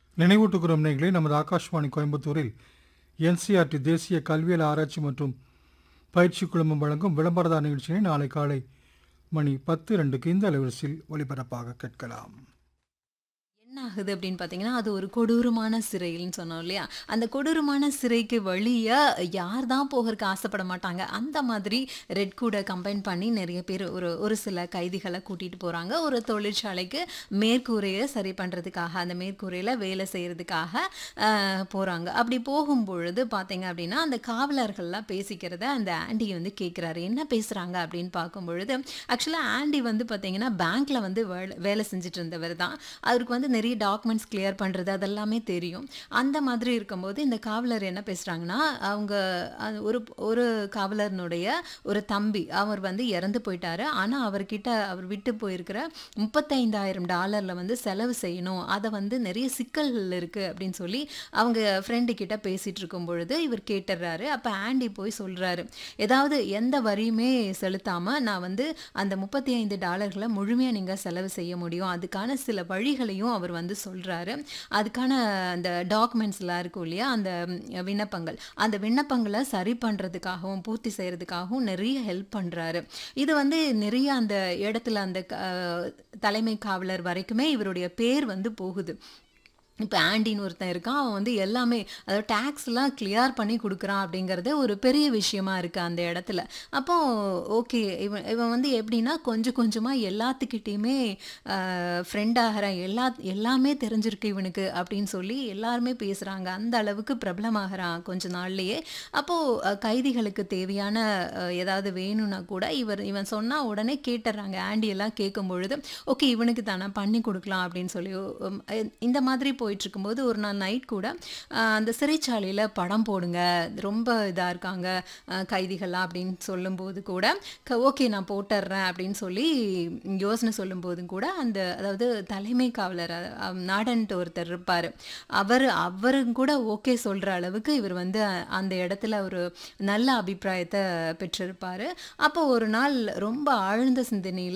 நினைவூட்டுகிறோம் நேயர்களே நமது ஆகாஷ்வாணி கோயம்புத்தூரில் என்சிஆர்டி தேசிய கல்வியல் ஆராய்ச்சி மற்றும் பயிற்சி குழுமம் வழங்கும் விளம்பரதார நிகழ்ச்சியை நாளை காலை மணி பத்து ரெண்டுக்கு இந்த அலைவரிசையில் ஒலிபரப்பாக கேட்கலாம் என்ன ஆகுது அப்படின்னு பார்த்தீங்கன்னா அது ஒரு கொடூரமான சிறைன்னு சொன்னோம் இல்லையா அந்த கொடூரமான சிறைக்கு வழியா யார் தான் போகிறதுக்கு ஆசைப்பட மாட்டாங்க அந்த மாதிரி ரெட் கூட கம்பைன் பண்ணி நிறைய பேர் ஒரு ஒரு சில கைதிகளை கூட்டிட்டு போறாங்க ஒரு தொழிற்சாலைக்கு மேற்கூரையை சரி பண்றதுக்காக அந்த மேற்கூரையில வேலை செய்யறதுக்காக ஆஹ், போறாங்க அப்படி போகும் பொழுது பார்த்தீங்க அப்படின்னா அந்த காவலர்கள்லாம் பேசிக்கிறத அந்த ஆண்டி வந்து கேட்குறாரு என்ன பேசுறாங்க அப்படின்னு பார்க்கும் பொழுது ஆக்சுவலாக ஆண்டி வந்து பார்த்தீங்கன்னா பேங்க்ல வந்து வேலை வேலை செஞ்சுட்டு இருந்தவர் தான் அவருக்கு வந்து நிறைய டாக்குமெண்ட்ஸ் கிளியர் பண்ணுறது அதெல்லாமே தெரியும் அந்த மாதிரி இருக்கும்போது இந்த காவலர் என்ன பேசுகிறாங்கன்னா அவங்க அது ஒரு ஒரு காவலர்னுடைய ஒரு தம்பி அவர் வந்து இறந்து போயிட்டாரு ஆனால் அவர்கிட்ட அவர் விட்டு போயிருக்கிற முப்பத்தைந்தாயிரம் டாலரில் வந்து செலவு செய்யணும் அதை வந்து நிறைய சிக்கல்கள் இருக்குது அப்படின்னு சொல்லி அவங்க ஃப்ரெண்டு கிட்ட பேசிகிட்டு இருக்கும் பொழுது இவர் கேட்டுடுறாரு அப்போ ஆண்டி போய் சொல்கிறாரு ஏதாவது எந்த வரியுமே செலுத்தாமல் நான் வந்து அந்த முப்பத்தி ஐந்து டாலர்களை முழுமையாக நீங்கள் செலவு செய்ய முடியும் அதுக்கான சில வழிகளையும் அவர் வந்து சொல்கிறாரு அதுக்கான அந்த டாக்குமெண்ட்ஸ்லாம் இருக்கும் இல்லையா அந்த ம், விண்ணப்பங்கள் அந்த விண்ணப்பங்களை சரி பண்ணுறதுக்காகவும் பூர்த்தி செய்கிறதுக்காகவும் நிறைய ஹெல்ப் பண்ணுறாரு இது வந்து நிறைய அந்த இடத்துல அந்த க- தலைமை காவலர் வரைக்குமே இவருடைய பேர் வந்து போகுது இப்போ ஆண்டின்னு ஒருத்தன் இருக்கான் அவன் வந்து எல்லாமே அதாவது டேக்ஸ்லாம் கிளியர் பண்ணி கொடுக்குறான் அப்படிங்கிறது ஒரு பெரிய விஷயமா இருக்குது அந்த இடத்துல அப்போ ஓகே இவன் இவன் வந்து எப்படின்னா கொஞ்சம் கொஞ்சமாக எல்லாத்துக்கிட்டேயுமே ஃப்ரெண்ட் ஆகிறான் எல்லா எல்லாமே தெரிஞ்சிருக்கு இவனுக்கு அப்படின்னு சொல்லி எல்லாருமே பேசுகிறாங்க அந்த அளவுக்கு பிரபலமாகறான் கொஞ்ச நாள்லயே அப்போது கைதிகளுக்கு தேவையான அஹ், ஏதாவது வேணும்னா கூட இவர் இவன் சொன்னால் உடனே கேட்டுறாங்க ஆண்டி எல்லாம் கேட்கும் பொழுது ஓகே இவனுக்கு தானே பண்ணி கொடுக்கலாம் அப்படின்னு சொல்லி உம், அஹ், இந்த மாதிரி போயிட்டு இருக்கும்போது ஒரு நாள் நைட் கூட அஹ், அந்த சிறைச்சாலையில் படம் போடுங்க ரொம்ப இதாக இருக்காங்க அஹ், கைதிகள்லாம் அப்படின்னு சொல்லும்போது கூட ஓகே நான் போட்டுடுறேன் அப்படின்னு சொல்லி யோசனை சொல்லும்போதும் கூட அந்த அதாவது தலைமை காவலர் அஹ், நாடன்ட்டு ஒருத்தர் இருப்பார் அவர் அவரும் கூட ஓகே சொல்கிற அளவுக்கு இவர் வந்து அ- அந்த இடத்துல ஒரு நல்ல அபிப்பிராயத்தை பெற்றிருப்பார் அப்போ ஒரு நாள் ரொம்ப ஆழ்ந்த சிந்தனையில்